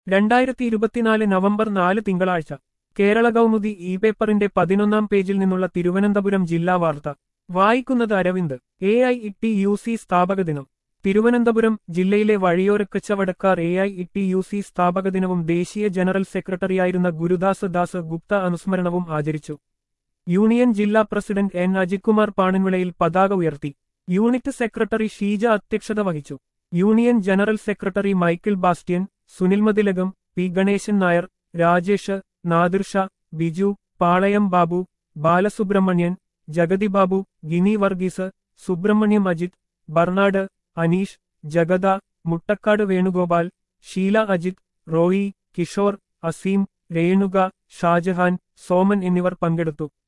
രണ്ടായിരത്തി ഇരുപത്തിനാല് നവംബർ നാല് തിങ്കളാഴ്ച കേരള കൗമുദി ഇ പേപ്പറിന്റെ പതിനൊന്നാം പേജിൽ നിന്നുള്ള തിരുവനന്തപുരം ജില്ലാ വാർത്ത വായിക്കുന്നത് Aravind A I E T U C സ്ഥാപക ദിനം തിരുവനന്തപുരം ജില്ലയിലെ വഴിയോര കച്ചവടക്കാർ A I E T U C സ്ഥാപക ദിനവും ദേശീയ ജനറൽ സെക്രട്ടറിയായിരുന്ന ഗുരുദാസ് ദാസ് ഗുപ്ത അനുസ്മരണവും ആചരിച്ചു യൂണിയൻ ജില്ലാ പ്രസിഡന്റ് എൻ അജിത്കുമാർ പാണൻവിളയിൽ പതാക ഉയർത്തി യൂണിറ്റ് സെക്രട്ടറി ഷീജ അധ്യക്ഷത വഹിച്ചു union general secretary Michael Bastian Sunil Mathilakam P Ganesan Nair Rajesh Nadirsha Biju Palayam Babu Balasubramanian Jagathy Babu Gini Varghese Subramaniam Ajith Bernard Aneesh Jagada Muttakkad Venugopal Sheela Ajith Roy Kishore Azeem Renuka Shajahan Soman എന്നിവർ പങ്കെടുത്തു